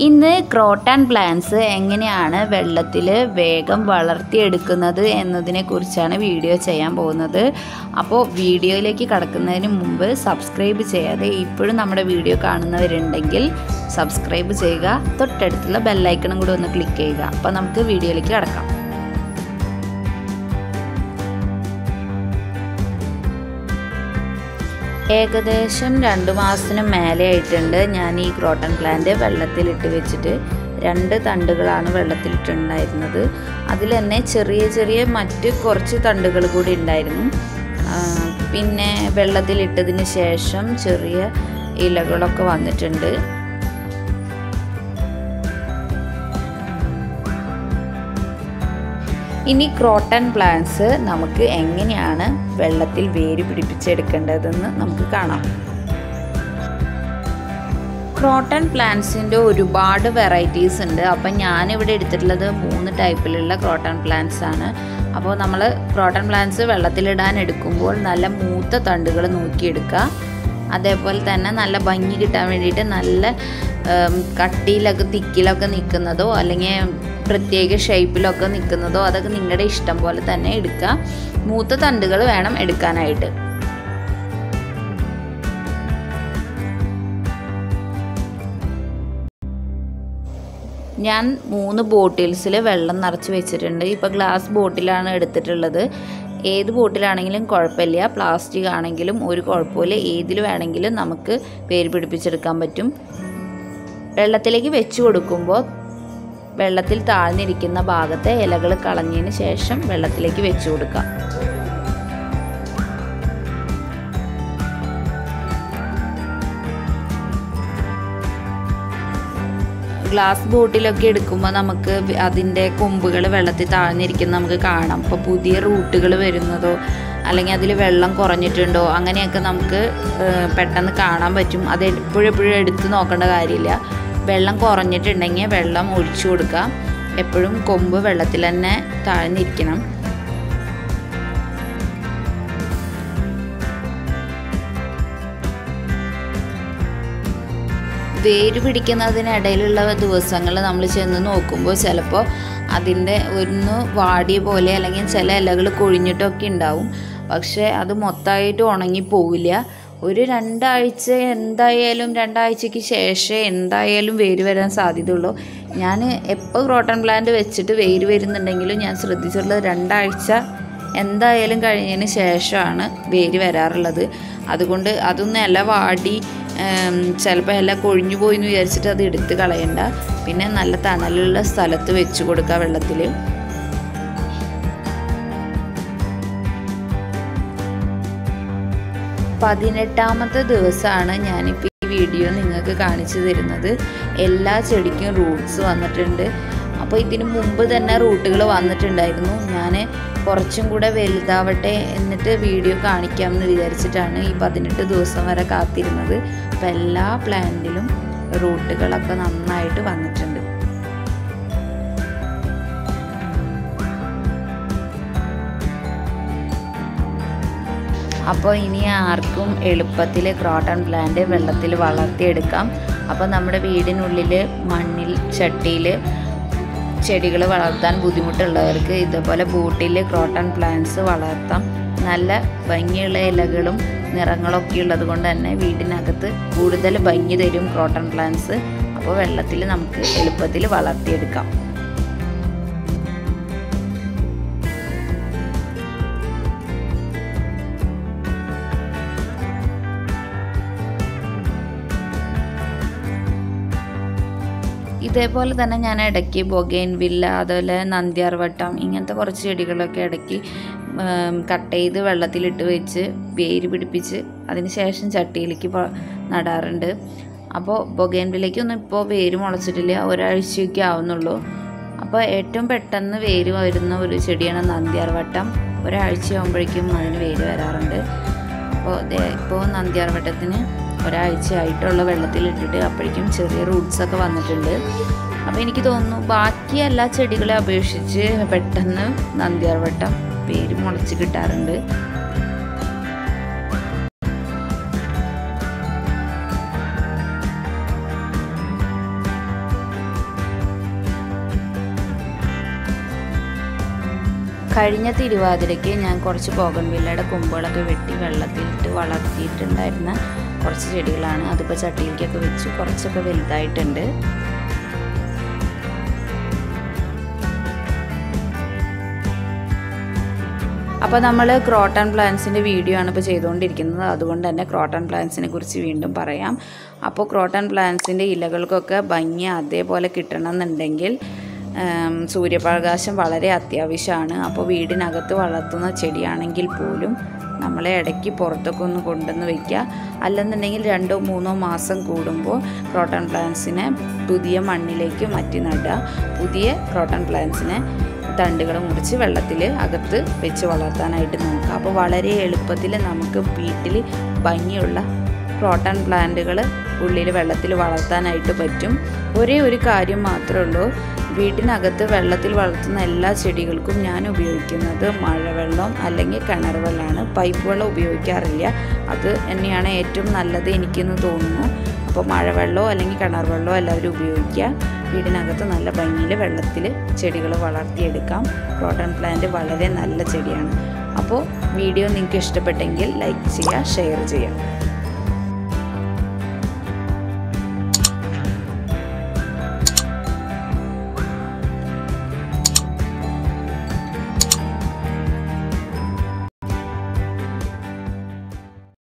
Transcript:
ഇന്ന് croton plants എങ്ങനെയാണ് വെള്ളത്തിൽ വേഗം വളർത്തിയെടുക്കുന്നത് എന്നതിനെ കുറിച്ചാണ് വീഡിയോ ചെയ്യാൻ പോകുന്നത് അപ്പോൾ വീഡിയോയിലേക്ക് കടക്കുന്നതിന് മുമ്പ് സബ്സ്ക്രൈബ് ചെയ്യാതെ ഇപ്പോഴും നമ്മുടെ വീഡിയോ കാണുന്നവരുണ്ടെങ്കിൽ സബ്സ്ക്രൈബ് ചെയ്യുക തൊട്ടടുത്തുള്ള ബെല്ലൈക്കണും കൂടി ഒന്ന് ക്ലിക്ക് ചെയ്യുക അപ്പോൾ നമുക്ക് വീഡിയോയിലേക്ക് കടക്കാം ഏകദേശം രണ്ട് മാസത്തിന് മേലെ ആയിട്ടുണ്ട് ഞാൻ ഈ ക്രോട്ടൺ പ്ലാന്റ് വെള്ളത്തിലിട്ട് വെച്ചിട്ട് രണ്ട് തണ്ടുകളാണ് വെള്ളത്തിലിട്ടുണ്ടായിരുന്നത് അതിൽ തന്നെ ചെറിയ ചെറിയ മറ്റ് കുറച്ച് തണ്ടുകൾ കൂടി ഉണ്ടായിരുന്നു പിന്നെ വെള്ളത്തിലിട്ടതിന് ശേഷം ചെറിയ ഇലകളൊക്കെ വന്നിട്ടുണ്ട് ഇനി ക്രോട്ടൺ പ്ലാന്റ്സ് നമുക്ക് എങ്ങനെയാണ് വെള്ളത്തിൽ വേര് പിടിപ്പിച്ചെടുക്കേണ്ടതെന്ന് നമുക്ക് കാണാം ക്രോട്ടൺ പ്ലാന്റ്സിൻ്റെ ഒരുപാട് വെറൈറ്റീസ് ഉണ്ട് അപ്പം ഞാനിവിടെ എടുത്തിട്ടുള്ളത് മൂന്ന് ടൈപ്പിലുള്ള ക്രോട്ടൺ പ്ലാന്റ്സ് ആണ് അപ്പോൾ നമ്മൾ ക്രോട്ടൺ പ്ലാന്റ്സ് വെള്ളത്തിലിടാൻ എടുക്കുമ്പോൾ നല്ല മൂത്ത തണ്ടുകൾ നോക്കിയെടുക്കുക അതേപോലെ തന്നെ നല്ല ഭംഗി കിട്ടാൻ വേണ്ടിയിട്ട് നല്ല കട്ടിയിലൊക്കെ തിക്കിലൊക്കെ നിൽക്കുന്നതോ അല്ലെങ്കിൽ പ്രത്യേക ഷേപ്പിലൊക്കെ നിൽക്കുന്നതോ അതൊക്കെ നിങ്ങളുടെ ഇഷ്ടം പോലെ തന്നെ എടുക്കുക മൂത്ത തണ്ടുകൾ വേണം എടുക്കാനായിട്ട് ഞാൻ മൂന്ന് ബോട്ടിൽസിൽ വെള്ളം നിറച്ച് വെച്ചിട്ടുണ്ട് ഇപ്പോൾ ഗ്ലാസ് ബോട്ടിലാണ് എടുത്തിട്ടുള്ളത് ഏത് ബോട്ടിലാണെങ്കിലും കുഴപ്പമില്ല പ്ലാസ്റ്റിക് ആണെങ്കിലും ഒരു കുഴപ്പമില്ല ഏതിൽ വേണമെങ്കിലും നമുക്ക് വേര് പിടിപ്പിച്ചെടുക്കാൻ പറ്റും വെള്ളത്തിലേക്ക് വെച്ച് കൊടുക്കുമ്പോൾ വെള്ളത്തിൽ താഴ്ന്നിരിക്കുന്ന ഭാഗത്തെ ഇലകൾ കളഞ്ഞതിന് ശേഷം വെള്ളത്തിലേക്ക് വെച്ച് കൊടുക്കാം ഗ്ലാസ് ബോട്ടിലൊക്കെ എടുക്കുമ്പോൾ നമുക്ക് അതിൻ്റെ കൊമ്പുകൾ വെള്ളത്തിൽ താഴ്ന്നിരിക്കുന്ന നമുക്ക് കാണാം അപ്പോൾ പുതിയ റൂട്ടുകൾ വരുന്നതോ അല്ലെങ്കിൽ അതിൽ വെള്ളം കുറഞ്ഞിട്ടുണ്ടോ അങ്ങനെയൊക്കെ നമുക്ക് പെട്ടെന്ന് കാണാൻ പറ്റും അത് എപ്പോഴെപ്പോഴും എടുത്ത് നോക്കേണ്ട കാര്യമില്ല വെള്ളം കുറഞ്ഞിട്ടുണ്ടെങ്കിൽ വെള്ളം ഒഴിച്ചു കൊടുക്കുക എപ്പോഴും കൊമ്പ് വെള്ളത്തിൽ തന്നെ താഴ്ന്നിരിക്കണം വേര് പിടിക്കുന്നതിനിടയിലുള്ള ദിവസങ്ങൾ നമ്മൾ ചെന്ന് നോക്കുമ്പോൾ ചിലപ്പോൾ അതിൻ്റെ ഒന്ന് വാടിയ പോലെ അല്ലെങ്കിൽ ചില ഇലകൾ കൊഴിഞ്ഞിട്ടൊക്കെ ഉണ്ടാവും പക്ഷേ അത് മൊത്തമായിട്ട് ഉണങ്ങിപ്പോവില്ല ഒരു രണ്ടാഴ്ച എന്തായാലും രണ്ടാഴ്ചയ്ക്ക് ശേഷമേ എന്തായാലും വേര് വരാൻ സാധ്യതയുള്ളൂ ഞാൻ എപ്പോൾ ക്രോട്ടൺ പ്ലാന്റ് വെച്ചിട്ട് വേര് വരുന്നുണ്ടെങ്കിലും ഞാൻ ശ്രദ്ധിച്ചിട്ടുള്ളത് രണ്ടാഴ്ച എന്തായാലും കഴിഞ്ഞതിന് ശേഷമാണ് വേര് വരാറുള്ളത് അതുകൊണ്ട് അതൊന്നും ഇല വാടി ചിലപ്പോൾ ഇല കൊഴിഞ്ഞു പോയി എന്ന് വിചാരിച്ചിട്ട് അത് എടുത്ത് കളയണ്ട പിന്നെ നല്ല തണലുള്ള സ്ഥലത്ത് വെച്ച് കൊടുക്കുക വെള്ളത്തിൽ പതിനെട്ടാമത്തെ ദിവസമാണ് ഞാനിപ്പോൾ ഈ വീഡിയോ നിങ്ങൾക്ക് കാണിച്ചു തരുന്നത് എല്ലാ ചെടിക്കും റൂട്ട്സ് വന്നിട്ടുണ്ട് അപ്പോൾ ഇതിനു മുമ്പ് തന്നെ റൂട്ടുകൾ വന്നിട്ടുണ്ടായിരുന്നു ഞാൻ കുറച്ചും കൂടെ വലുതാവട്ടെ എന്നിട്ട് വീഡിയോ കാണിക്കാമെന്ന് വിചാരിച്ചിട്ടാണ് ഈ പതിനെട്ട് ദിവസം വരെ കാത്തിരുന്നത് അപ്പോൾ എല്ലാ പ്ലാന്റിലും റൂട്ടുകളൊക്കെ നന്നായിട്ട് വന്നിട്ടുണ്ട് അപ്പോൾ ഇനി ആർക്കും എളുപ്പത്തിൽ ക്രോട്ടൺ പ്ലാന്റ് വെള്ളത്തിൽ വളർത്തിയെടുക്കാം അപ്പോൾ നമ്മുടെ വീടിനുള്ളിൽ മണ്ണിൽ ചട്ടിയിൽ ചെടികൾ വളർത്താൻ ബുദ്ധിമുട്ടുള്ളവർക്ക് ഇതുപോലെ ബോട്ടിൽ ക്രോട്ടൺ പ്ലാന്റ്സ് വളർത്താം നല്ല ഭംഗിയുള്ള ഇലകളും നിറങ്ങളൊക്കെ ഉള്ളത് കൊണ്ട് തന്നെ വീടിനകത്ത് കൂടുതൽ ഭംഗി തരും ക്രോട്ടൺ പ്ലാന്റ്സ് അപ്പോൾ വെള്ളത്തിൽ നമുക്ക് എളുപ്പത്തിൽ വളർത്തിയെടുക്കാം ഇതേപോലെ തന്നെ ഞാൻ ഇടയ്ക്ക് ബൊഗൈൻ വില്ല അതുപോലെ നന്ദ്യാർവട്ടം ഇങ്ങനത്തെ കുറച്ച് ചെടികളൊക്കെ ഇടയ്ക്ക് കട്ട് ചെയ്ത് വെള്ളത്തിലിട്ട് വെച്ച് വേര് പിടിപ്പിച്ച് അതിന് ശേഷം ചട്ടിയിലേക്ക് നടാറുണ്ട് അപ്പോൾ ബൊഗൈൻ വില്ലയ്ക്കൊന്നും ഇപ്പോൾ വേര് മുളച്ചിട്ടില്ല ഒരാഴ്ചയൊക്കെ ആവുന്നുള്ളൂ അപ്പോൾ ഏറ്റവും പെട്ടെന്ന് വേര് വരുന്ന ഒരു ചെടിയാണ് നന്ദ്യാർവട്ടം ഒരാഴ്ച ആകുമ്പോഴേക്കും അതിന് വേര് വരാറുണ്ട് അപ്പോൾ ഇപ്പോൾ നന്ദ്യാർവട്ടത്തിന് ഒരാഴ്ച ആയിട്ടുള്ള വെള്ളത്തിലിട്ടിട്ട് അപ്പോഴേക്കും ചെറിയ റൂട്ട്സ് ഒക്കെ വന്നിട്ടുണ്ട് അപ്പോൾ എനിക്ക് തോന്നുന്നു ബാക്കി എല്ലാ ചെടികളെ അപേക്ഷിച്ച് പെട്ടെന്ന് നന്ദ്യാർവട്ടം വേര് മുളച്ച് കിട്ടാറുണ്ട് കഴിഞ്ഞ തിരുവാതിരയ്ക്ക് ഞാൻ കുറച്ച് ബോഗൺവില്ലയുടെ കൊമ്പുകളൊക്കെ വെട്ടി വെള്ളത്തിലിട്ട് വളർത്തിയിട്ടുണ്ടായിരുന്ന കുറച്ച് ചെടികളാണ് അതിപ്പോൾ ചട്ടിയിലേക്കൊക്കെ വെച്ചു കുറച്ചൊക്കെ വലുതായിട്ടുണ്ട് അപ്പോൾ നമ്മൾ ക്രോട്ടൺ പ്ലാന്റ്സിൻ്റെ വീഡിയോ ആണ് ഇപ്പോൾ ചെയ്തുകൊണ്ടിരിക്കുന്നത് അതുകൊണ്ട് തന്നെ ക്രോട്ടൺ പ്ലാന്റ്സിനെ കുറിച്ച് വീണ്ടും പറയാം അപ്പോൾ ക്രോട്ടൺ പ്ലാന്റ്സിൻ്റെ ഇലകൾക്കൊക്കെ ഭംഗി അതേപോലെ കിട്ടണമെന്നുണ്ടെങ്കിൽ ഉം, സൂര്യപ്രകാശം വളരെ അത്യാവശ്യമാണ് അപ്പോൾ വീടിനകത്ത് വളർത്തുന്ന ചെടിയാണെങ്കിൽ പോലും നമ്മളെ ഇടയ്ക്ക് പുറത്തൊക്കെ ഒന്ന് കൊണ്ടുവന്ന് വയ്ക്കുക അല്ലെന്നുണ്ടെങ്കിൽ രണ്ടോ മൂന്നോ മാസം കൂടുമ്പോൾ ക്രോട്ടൺ പ്ലാന്റ്സിനെ പുതിയ മണ്ണിലേക്ക് മാറ്റി നടുക പുതിയ ക്രോട്ടൺ പ്ലാന്റ്സിനെ തണ്ടുകൾ മുറിച്ച് വെള്ളത്തിൽ അകത്ത് വെച്ച് വളർത്താനായിട്ട് നോക്കുക അപ്പോൾ വളരെ എളുപ്പത്തിൽ നമുക്ക് വീട്ടിൽ ഭംഗിയുള്ള ക്രോട്ടൺ പ്ലാന്റുകൾ ഉള്ളിൽ വെള്ളത്തിൽ വളർത്താനായിട്ട് പറ്റും ഒരേ ഒരു കാര്യം മാത്രമേ ഉള്ളൂ വീട്ടിനകത്ത് വെള്ളത്തിൽ വളർത്തുന്ന എല്ലാ ചെടികൾക്കും ഞാൻ ഉപയോഗിക്കുന്നത് മഴവെള്ളം അല്ലെങ്കിൽ കിണർ വെള്ളമാണ് പൈപ്പ് വെള്ളം ഉപയോഗിക്കാറില്ല അത് തന്നെയാണ് ഏറ്റവും നല്ലത് എനിക്കെന്ന് തോന്നുന്നു അപ്പോൾ മഴവെള്ളമോ അല്ലെങ്കിൽ കിണർ വെള്ളമോ എല്ലാവരും ഉപയോഗിക്കുക വീടിനകത്ത് നല്ല ഭംഗിയിൽ വെള്ളത്തിൽ ചെടികൾ വളർത്തിയെടുക്കാം ക്രോട്ടൺ പ്ലാന്റ് വളരെ നല്ല ചെടിയാണ് അപ്പോൾ വീഡിയോ നിങ്ങൾക്ക് ഇഷ്ടപ്പെട്ടെങ്കിൽ ലൈക്ക് ചെയ്യുക ഷെയർ ചെയ്യുക